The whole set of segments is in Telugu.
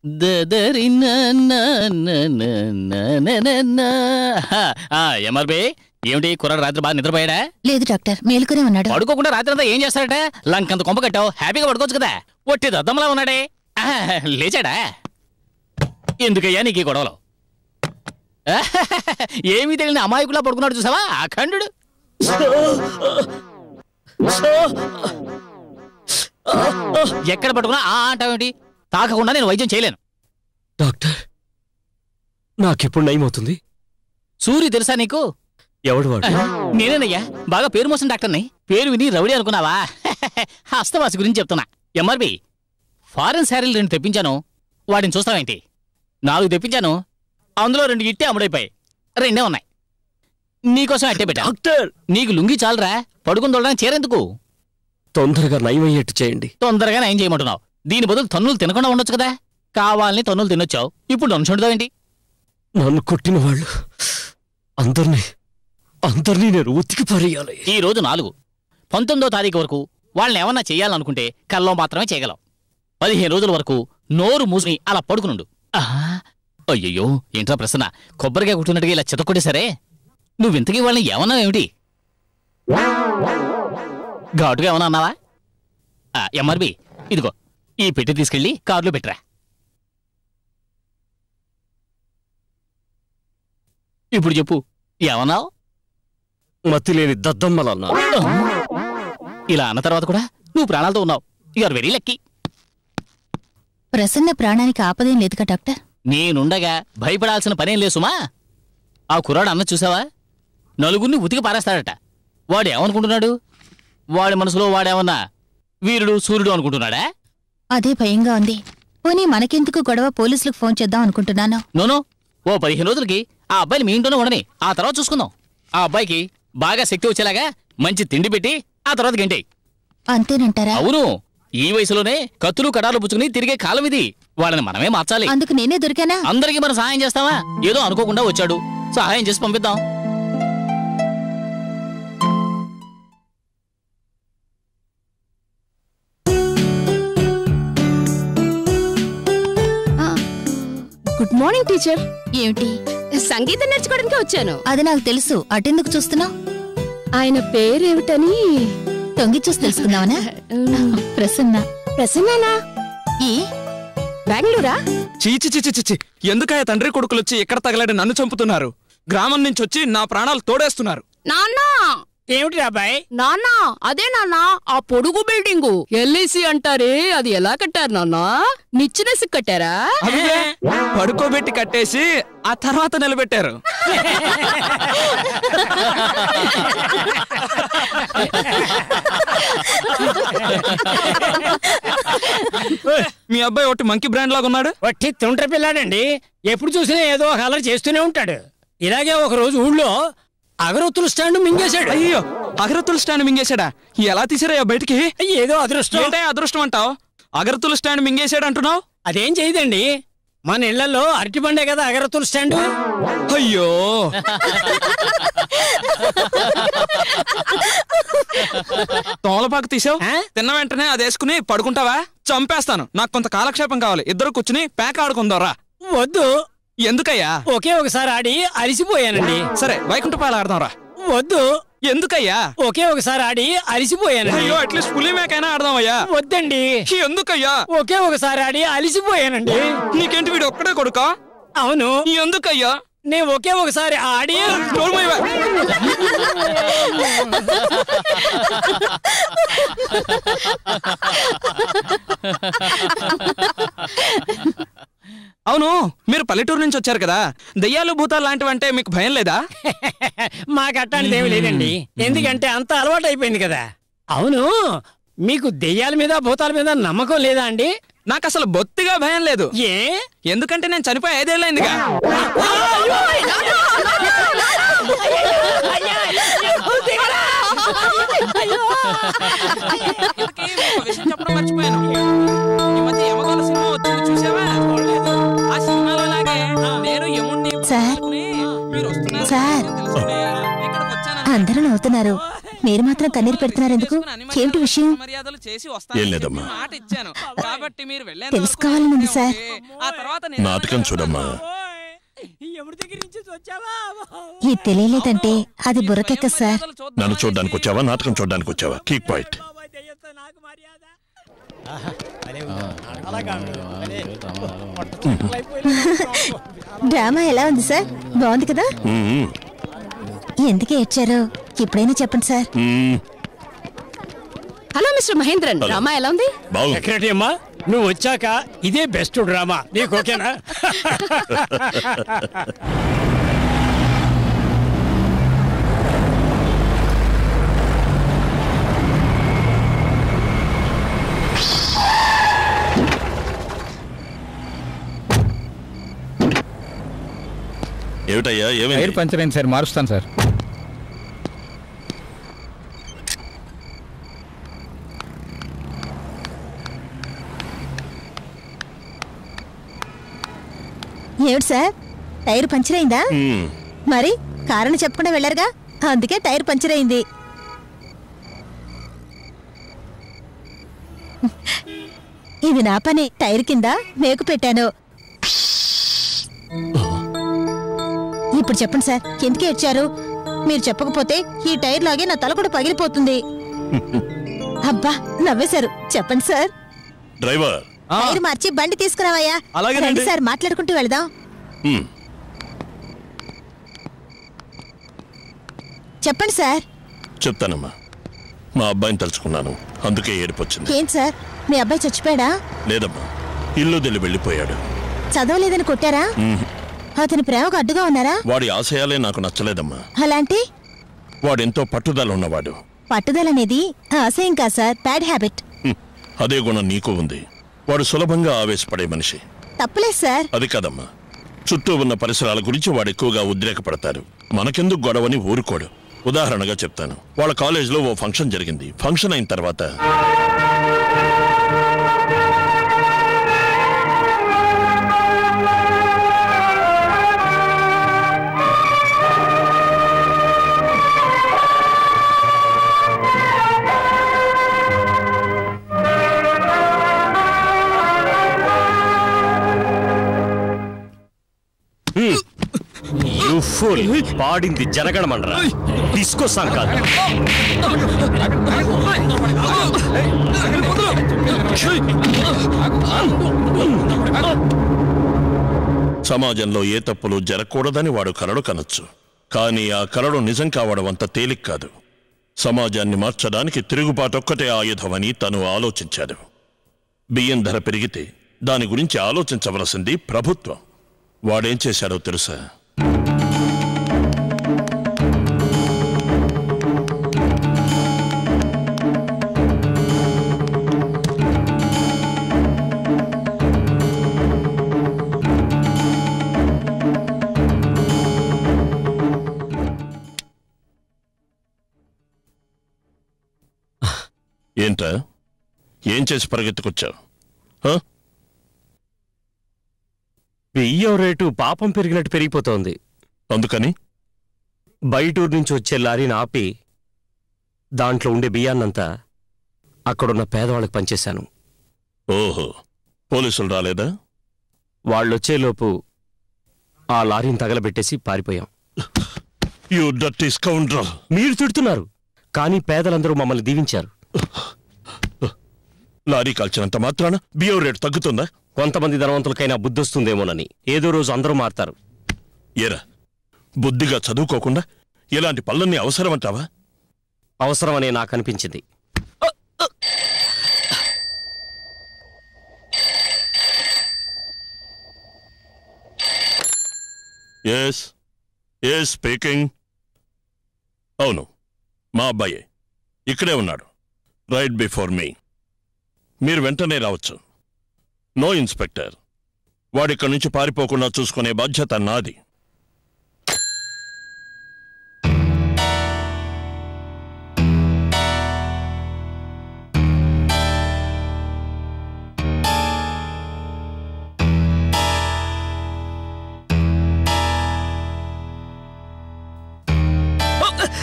దదరి న న న న న న న న. హా, ఆ, ఎంఆర్బి ఏమిటి కుర్రాడు రాత్రి బాగా నిద్రపోయాడా లేదు డాక్టర్ మేలుకునే ఉన్నాడు పడుకోకుండా రాత్రి అంతా ఏం చేస్తాడట లంకంత కొంప కట్టావు హ్యాపీగా పడుకోవచ్చు కదా ఒట్టి దద్దమ్మలా ఉన్నాడే ఆ, లేచాడా ఎందుకయ్యా నీకు ఈ గొడవలు ఏమీ తెలియని అమాయకులా పడుకున్నాడు చూసావా అఖండు ఎక్కడ పట్టుకున్నా ఆ అంటావేంటి తాకకుండా నేను వైద్యం చేయలేను డాక్టర్ నాకెప్పుడు నయమవుతుంది సూర్యు తెలుసా నీకు ఎవడు వాడు నేనేనయ్యా బాగా పేరు మోసిన డాక్టర్ని పేరు విని రౌడీ అనుకున్నావా హస్తవాసి గురించి చెప్తున్నా ఎంఆర్బి ఫారెన్ శారీలు రెండు తెప్పించాను వాటిని చూస్తావేంటి నాలుగు తెప్పించాను అందులో రెండు ఇట్టే అమ్ముడైపోయాయి రెండే ఉన్నాయి నీకోసం అట్టే పెట్టా డాక్టర్ నీకు లుంగి చాలరా పడుకుని తోడడానికి చేరెందుకు తొందరగా నయమయ్యేట్టు చేయండి తొందరగా నయం చేయమంటున్నావు దీని బదులు తన్నులు తినకుండా ఉండొచ్చు కదా కావాలని తన్నులు తినొచ్చావు ఇప్పుడు నన్ను చూడదావేంటి నన్ను కొట్టిన వాళ్ళు అందరినీ అందరినీ నేను ఉతికి పారేయాలి ఈ రోజు నాలుగు పంతొమ్మిదో తారీఖు వరకు వాళ్ళని ఏమన్నా చేయాలనుకుంటే కల్లో మాత్రమే చేయగలం పదిహేను రోజుల వరకు నోరు మూసుని అలా పడుకునుండు ఆహా, అయ్యయ్యో ఏంట్రా ప్రశ్న కొబ్బరికాయ కుట్టినట్టుగా ఇలా చితకొట్టే సరే నువ్వింతకీ వాళ్ళని ఏమన్నావు ఏమిటి ఘాటుగా ఏమన్నా అన్నావా ఆ, ఎంఆర్బి ఇదిగో ఈ పెట్టి తీసుకెళ్ళి కారులో పెట్టరా ఇప్పుడు చెప్పు ఏమన్నావు మతి లేని దద్దమ్మలన్నా ఇలా అన్న తర్వాత కూడా నువ్వు ప్రాణాలతో ఉన్నావు యూఆర్ వెరీ లక్కీ ప్రసన్న ప్రాణానికి ఆపదేం లేదుగా డాక్టర్ నేనుండగా భయపడాల్సిన పనేం లేసుమా ఆ కుర్రాడు అన్న చూసావా నలుగురిని ఉతికి పారేస్తాడట వాడు ఏమనుకుంటున్నాడు వాడి మనసులో వాడేమన్నా వీరుడు సూర్యుడు అనుకుంటున్నాడా అదే భయంగా ఉంది పోనీ మనకెందుకు గొడవ పోలీసులకు ఫోన్ చేద్దాం అనుకుంటున్నాను నోనో ఓ పదిహేను రోజులకి ఆ అబ్బాయిని మీ ఇంట్లోనే ఉండని ఆ తర్వాత చూసుకుందాం ఆ అబ్బాయికి బాగా శక్తి వచ్చేలాగా మంచి తిండి పెట్టి ఆ తర్వాత గంటేయి అంతేనంటారా అవును ఈ వయసులోనే కత్తులు కడాలు పుచ్చుకుని తిరిగే కాలం ఇది వాళ్ళని మనమే మార్చాలి అందుకు నేనే దొరికానా అందరికీ మనం సహాయం చేస్తావా ఏదో అనుకోకుండా వచ్చాడు సహాయం చేసి పంపిద్దాం గుడ్ మార్నింగ్ టీచర్ ఏమిటి సంగీతం నేర్చుకోవడానికి వచ్చాను అది నాకు తెలుసు అటెందుకు చూస్తున్నావు ఆయన పేరేమిటని తొంగి చూసి తెలుసుకుందామనా ప్రసన్న ప్రసన్నానా ఈ బెంగళూరా చీచి చిచి చిచి ఎందుకయ్యా తండ్రి కొడుకులు వచ్చి ఎక్కడ తగలడి నన్ను చంపుతున్నారు గ్రామం నుంచి వచ్చి నా ప్రాణాలు తోడేస్తున్నారు నాన్న ఏమిటి అబ్బాయి నాన్న అదే నాన్న ఆ పొడుగు బిల్డింగు ఎల్ఐసి అంటారే అది ఎలా కట్టారు నాన్న నిచ్చినేసి కట్టారా అబ్బే, పడుకోబెట్టి కట్టేసి ఆ తర్వాత నిలబెట్టారు మీ అబ్బాయి ఒకటి మంకీ బ్రాండ్ లాగా ఉన్నాడు వట్టి తుండ్ర పిల్లాడండి ఎప్పుడు చూసినా ఏదో ఒక అలర్ చేస్తూనే ఉంటాడు ఇలాగే ఒక రోజు ఊళ్ళో అగరొత్తుల స్టాండ్ మింగేశాడు అయ్యో అగరత్తుల స్టాండ్ మింగేశాడా ఎలా తీసారయ్యా బయటికి ఏదో అదృష్టం ఏంటయ్యా అదృష్టం అంటావు అగరత్తుల స్టాండ్ మింగేశాడు అంటున్నావు అదేం చేయదండి మన ఇళ్లలో అరటి బండే కదా అగరొత్తుల స్టాండ్ అయ్యో తోలపాకు తీసావు ఆ? తిన్న వెంటనే అది వేసుకుని పడుకుంటావా చంపేస్తాను నాకు కొంత కాలక్షేపం కావాలి ఇద్దరు కూర్చుని పేక ఆడుకుందారా వద్దు ఎందుకయ్యా ఒకే ఒకసారి ఆడి అలిసిపోయానండి సరే వైకుంఠపాలు ఆడదాంరా వద్దు ఎందుకయ్యా ఒకే ఒకసారి ఆడి అలిసిపోయానండి అయ్యో అట్లీస్ట్ పులి మేకైనా ఆడదామయ్యా వద్దండి ఎందుకయ్యా ఒకే ఒకసారి ఆడి అలిసిపోయానండి నీకేంటి వీడు ఒక్కడే కొడుక అవును ఎందుకయ్యా నేను ఒకే ఒకసారి ఆడి నోరు మూయవే. అవును మీరు పల్లెటూరు నుంచి వచ్చారు కదా దయ్యాలు భూతాలు లాంటివంటే మీకు భయం లేదా మాకు అట్లాంటిది ఏమీ లేదండి ఎందుకంటే అంత అలవాటు అయిపోయింది కదా అవును మీకు దెయ్యాల మీద భూతాల మీద నమ్మకం లేదా అండి నాకు అసలు బొత్తిగా భయం లేదు ఏ ఎందుకంటే నేను చనిపోయి ఐదేళ్ళైందిగా ఇంతకీ మీకు ఒక విషయం చెప్పడం మర్చిపోయాను ఈ మధ్య యమగోళ సినిమా వచ్చింది చూసావా ఆ సినిమాలో లాగే నేను యముణ్ణి సార్ పట్టుకుని మీరు వస్తున్నారు సార్ అని తెలుసుకుని ఇక్కడికి వచ్చాను అందరూ నవ్వుతున్నారు మీరు మాత్రం కన్నీరు పెడుతున్నారు ఎందుకు ఏమిటి విషయం మర్యాదలు చేసి ఏం వస్తాను లేదమ్మా. మాట ఇచ్చాను కాబట్టి మీరు వెళ్ళేంత తెలుసుకోవాలని ఉంది వరకు సార్. ఆ తర్వాత నేను నాటకం చూడమ్మా ఎవరి దగ్గర నుంచి వచ్చావా ఇది తెలియలేదంటే అది బుర్రకెక్క సార్ మర్యాదలు చూద్దామా నన్ను చూడడానికి వచ్చావా నాటకం చూడడానికి వచ్చావా కీక్ పాయింట్ బాబాయ్ దయ్యంతో నాకు మర్యాద డ్రామా ఎలా ఉంది సార్ బాగుంది కదా ఎందుకు ఏడ్చారో ఇప్పుడైనా చెప్పండి sir hello mister Mahendran drama ఎలా ఉంది బాగుంది సెక్రటరీ అమ్మా నువ్వు వచ్చాక ఇదే బెస్ట్ డ్రామా నీకు ఓకేనా ఏమిటయ్యా టైర్ ఏమైంది పంచర్ అయింది సార్ మారుస్తాను సార్ ఏమిటి సార్ టైర్ పంచర్ అయిందా మ్మ్. మరి కారణం చెప్పకుండా వెళ్ళారుగా అందుకే టైర్ పంచర్ అయింది ఇది నా పని టైర్ కింద మేకు పెట్టాను ఇప్పుడు చెప్పండి సార్ ఎందుకు ఏడ్చారు మీరు చెప్పకపోతే ఈ టైర్ లాగే నా తల కూడా పగిలిపోతుంది అబ్బా నవ్వేశారు చెప్పండి సార్ డ్రైవర్ టైర్ మార్చి బండి తీసుకురావయ్యా అలాగేనండి. రండి సార్ మాట్లాడుకుంటూ వెళదాం మ్మ్. చెప్పండి సార్ చెప్తానమ్మా మా అబ్బాయిని తలుచుకున్నాను అందుకే ఏడుపు వచ్చింది ఏం సార్ మీ అబ్బాయి చచ్చిపోయాడా లేదమ్మా ఇల్లు దిల్లి వెళ్ళిపోయాడు చదవలేదని కొట్టారా మ్మ్. అతని ప్రేమకు అడ్డుగా ఉన్నారా వాడి ఆశయాలే నాకు నచ్చలేదమ్మా అలాంటి వాడెంతో పట్టుదల ఉన్నవాడు పట్టుదలనేది ఆశయం కాదు సార్ బ్యాడ్ హ్యాబిట్ హ్మ్. అదే గుణం నీకు ఉంది వాడు సులభంగా ఆవేశపడే మనిషి తప్పులేదు సార్ అది కదమ్మా చుట్టూ ఉన్న పరిసరాల గురించి వాడు ఎక్కువగా ఉద్రేకపడతారు మనకెందుకు గొడవని ఊరుకోడు ఉదాహరణగా చెప్తాను వాళ్ళ కాలేజీలో ఓ ఫంక్షన్ జరిగింది ఫంక్షన్ అయిన తర్వాత You fool. పాడింది జనగణమండరా డిస్కో సాంగ్ కాదు సమాజంలో ఏ తప్పులు జరగకూడదని వాడు కలడు కనొచ్చు కానీ ఆ కలడు నిజం కావడం అంత తేలిక కాదు సమాజాన్ని మార్చడానికి తిరుగుబాటొక్కటే ఆయుధమని తను ఆలోచించాడు బియ్యం ధర పెరిగితే దాని గురించి ఆలోచించవలసింది ప్రభుత్వం వాడేం చేశాడో తెలుసా ఏంటా ఏం చేసి పరిగెత్తుకొచ్చావు హ? బియ్యం రేటు పాపం పెరిగినట్టు పెరిగిపోతోంది అందుకని బయటూరు నుంచి వచ్చే లారీని ఆపి దాంట్లో ఉండే బియ్యాన్నంతా అక్కడున్న పేదవాళ్ళకి పంచేశాను ఓహో పోలీసులు రాలేదా వాళ్ళొచ్చేలోపు ఆ లారీని తగలబెట్టేసి పారిపోయాం యు డర్టీ స్కౌండ్రల్ మీరు తిడుతున్నారు కానీ పేదలందరూ మమ్మల్ని దీవించారు లారీ కాల్చినంత మాత్రాన బియ్యం రేటు తగ్గుతుందా కొంతమంది ధనవంతులకైనా బుద్ధొస్తుందేమోనని ఏదో రోజు అందరూ మారతారు ఏరా బుద్ధిగా చదువుకోకుండా ఇలాంటి పనులన్నీ అవసరమంటావా అవసరమనే నాకు అనిపించింది ఎస్ ఎస్ స్పీకింగ్ అవును మా అబ్బాయే ఇక్కడే ఉన్నాడు రైట్ బిఫోర్ మీ మీరు వెంటనే రావచ్చు నో ఇన్స్పెక్టర్ వాడిక్కడి నుంచి పారిపోకుండా చూసుకునే బాధ్యత నాది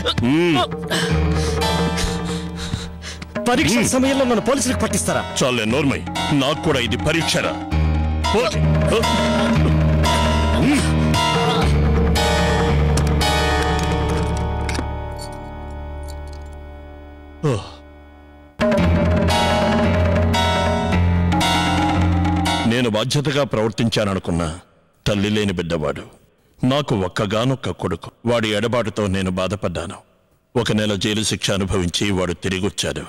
పరీక్ష సమయంలో మన పోలీసులకు పట్టిస్తారా చాలే నోర్మై నాకు కూడా ఇది పరీక్షరా ఓకే. ఓ. నేను బాధ్యతగా ప్రవర్తించాననుకున్నా తల్లి లేని బిడ్డవాడు నాకు ఒక్కగానొక్క కొడుకు వాడి ఎడబాటుతో నేను బాధపడ్డాను ఒక నెల జైలు శిక్ష అనుభవించి వాడు తిరిగొచ్చాడు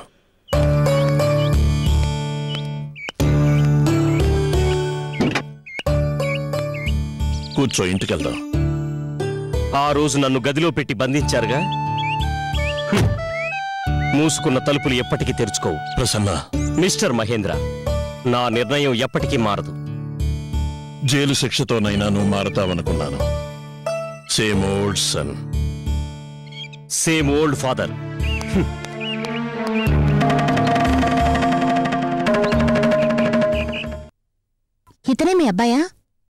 కూర్చో ఇంటికెళ్దాం ఆ రోజు నన్ను గదిలో పెట్టి బంధించారుగా హ్మ్. మూసుకున్న తలుపులు ఎప్పటికీ తెరుచుకోవు ప్రసన్న మిస్టర్ మహేంద్ర నా నిర్ణయం ఎప్పటికీ మారదు జైలు శిక్షతోనైనా నువ్వు మారతావనుకున్నాను same old son same old father ఇతనే మీ అబ్బాయా